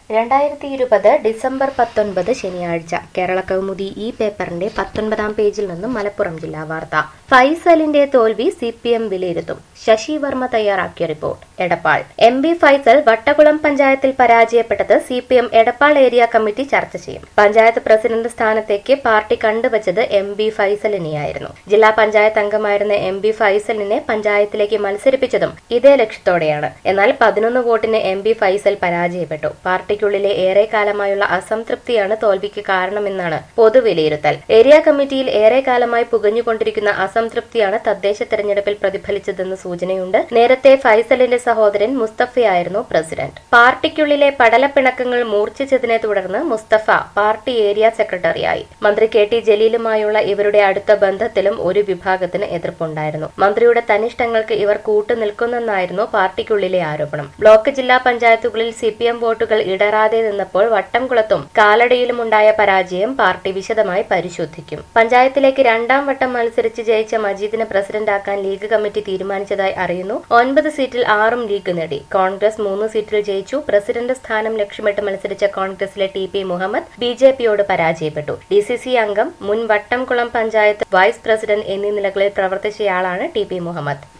രണ്ടായിരത്തി ഇരുപത് ഡിസംബർ പത്തൊൻപത് ശനിയാഴ്ച കേരള കൗമുദി ഈ പേപ്പറിന്റെ പത്തൊൻപതാം പേജിൽ നിന്നും മലപ്പുറം ജില്ലാ വാർത്ത ഫൈസലിന്റെ തോൽവി സി പി എം വിലയിരുത്തും ശശി വർമ്മ തയ്യാറാക്കിയ report Edappal M B Faisal Vattakulam പഞ്ചായത്തിൽ പരാജയപ്പെട്ടത് C P M Edappal area committee ചർച്ച ചെയ്യും പഞ്ചായത്ത് പ്രസിഡന്റ് സ്ഥാനത്തേക്ക് പാർട്ടി കണ്ടുവച്ചത് എം ബി ഫൈസലിനെയായിരുന്നു ജില്ലാ പഞ്ചായത്ത് അംഗമായിരുന്ന എം ബി ഫൈസലിനെ പഞ്ചായത്തിലേക്ക് മത്സരിപ്പിച്ചതും ഇതേ ലക്ഷ്യത്തോടെയാണ് എന്നാൽ പതിനൊന്ന് വോട്ടിന് എം ബി ഫൈസൽ പരാജയപ്പെട്ടു പാർട്ടിക്കുള്ളിലെ ഏറെക്കാലമായുള്ള അസംതൃപ്തിയാണ് തോൽവിക്ക് കാരണമെന്നാണ് പൊതുവിലയിരുത്തൽ ഏരിയ കമ്മിറ്റിയിൽ ഏറെക്കാലമായി പുകഞ്ഞുകൊണ്ടിരിക്കുന്ന അസംതൃപ്തിയാണ് തദ്ദേശ തെരഞ്ഞെടുപ്പിൽ പ്രതിഫലിച്ചതെന്ന് സൂചനയുണ്ട് നേരത്തെ ഫൈസലിന്റെ സഹോദരൻ മുസ്തഫയായിരുന്നു പ്രസിഡന്റ് പാർട്ടിക്കുള്ളിലെ പടലപ്പിണക്കങ്ങൾ മൂർച്ഛിച്ചതിനെ തുടർന്ന് മുസ്തഫ പാർട്ടി ഏരിയ സെക്രട്ടറിയായി മന്ത്രി കെ ടി ജലീലുമായുള്ള ഇവരുടെ അടുത്ത ബന്ധത്തിലും ഒരു വിഭാഗത്തിന് എതിർപ്പുണ്ടായിരുന്നു മന്ത്രിയുടെ തനിഷ്ടങ്ങൾക്ക് ഇവർ കൂട്ടുനിൽക്കുന്നെന്നായിരുന്നു പാർട്ടിക്കുള്ളിലെ ആരോപണം ബ്ലോക്ക് ജില്ലാ പഞ്ചായത്തുകളിൽ സി പി എം വോട്ടുകൾ ഇടറാതെ നിന്നപ്പോൾ വട്ടംകുളത്തും കാലടിയിലുമുണ്ടായ പരാജയം പാർട്ടി വിശദമായി പരിശോധിക്കും പഞ്ചായത്തിലേക്ക് രണ്ടാം വട്ടം മത്സരിച്ച് ജയിച്ച മജീദിനെ പ്രസിഡന്റാക്കാൻ ലീഗ് കമ്മിറ്റി തീരുമാനിച്ചതായി അറിയുന്നു ഒൻപത് സീറ്റിൽ ആറും ലീഗ് നേടി കോൺഗ്രസ് മൂന്ന് സീറ്റിൽ ജയിച്ചു പ്രസിഡന്റ് സ്ഥാനം ലക്ഷ്യമിട്ട് മത്സരിച്ച കോൺഗ്രസിലെ T P Muhammad B J പിയോട് പരാജയപ്പെട്ടു ഡി സി സി അംഗം മുൻ വട്ടംകുളം പഞ്ചായത്ത് വൈസ് പ്രസിഡന്റ് എന്നീ നിലകളിൽ പ്രവർത്തിച്ചയാളാണ് ടി പി മുഹമ്മദ്